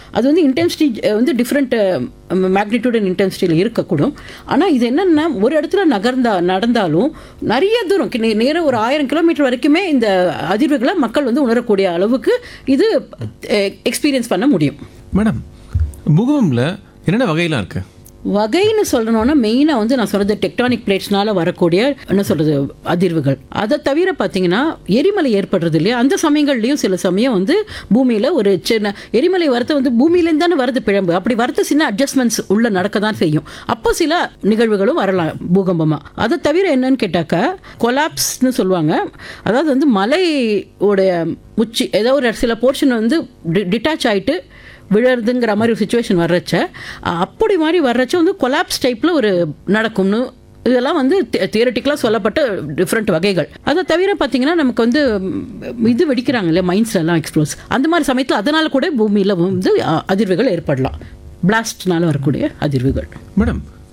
அது வந்து இன்டென்சிட்டி வந்து டிஃப்ரெண்ட் மேக்னிடியூட் அண்ட் இன்டென்சிட்டியில் இருக்கக்கூடும் ஆனால் இது என்னென்னா ஒரு இடத்துல நகர்ந்தா நடந்தாலும் நிறைய தூரம் கி- நே- நேரா ஒரு ஆயிரம் கிலோமீட்டர் வரைக்குமே இந்த அதிர்வுகளை மக்கள் வந்து உணரக்கூடிய அளவுக்கு இது எக்ஸ்பீரியன்ஸ் பண்ண முடியும் மேடம் பூகம்பம்ல என்னென்ன வகையெல்லாம் இருக்கு வகைன்னு சொல்லணும்னா மெயினாக வந்து நான் சொல்கிறது டெக்டானிக் பிளேட்ஸ்னால வரக்கூடிய என்ன சொல்கிறது அதிர்வுகள் அதை தவிர பார்த்தீங்கன்னா எரிமலை ஏற்படுறது இல்லையா அந்த சமயங்கள்லையும் சில சமயம் வந்து பூமியில் ஒரு சின்ன எரிமலை வரது வந்து பூமியிலேருந்து தானே வருது பிழம்பு அப்படி வரது சின்ன அட்ஜஸ்ட்மெண்ட்ஸ் உள்ள நடக்க தான் செய்யும் அப்போ சில நிகழ்வுகளும் வரலாம் பூகம்பமாக அதை தவிர என்னன்னு கேட்டாக்கா கொலாப்ஸ்னு சொல்லுவாங்க அதாவது வந்து மலையோடைய உச்சி ஏதோ ஒரு சில போர்ஷன் வந்து டிட்டாச் ஆயிட்டு விழறதுங்கிற மாதிரி ஒரு சுச்சுவேஷன் வர்றச்ச அ- அப்படி மாதிரி வர்றச்ச வந்து கொலாப்ஸ் டைப்பில் ஒரு நடக்கும்னு இதெல்லாம் வந்து தியரட்டிக்கலாக சொல்லப்பட்ட டிஃப்ரெண்ட் வகைகள் அதை தவிர பார்த்தீங்கன்னா நமக்கு வந்து ம், இது வெடிக்கிறாங்க இல்லையா மைன்ஸ்ல எல்லாம் எக்ஸ்ப்ளோஸ் அந்த மாதிரி சமயத்தில் அதனால கூட பூமியில் வந்து அ, அதிர்வுகள் ஏற்படலாம் பிளாஸ்ட்னால வரக்கூடிய அதிர்வுகள் மேடம்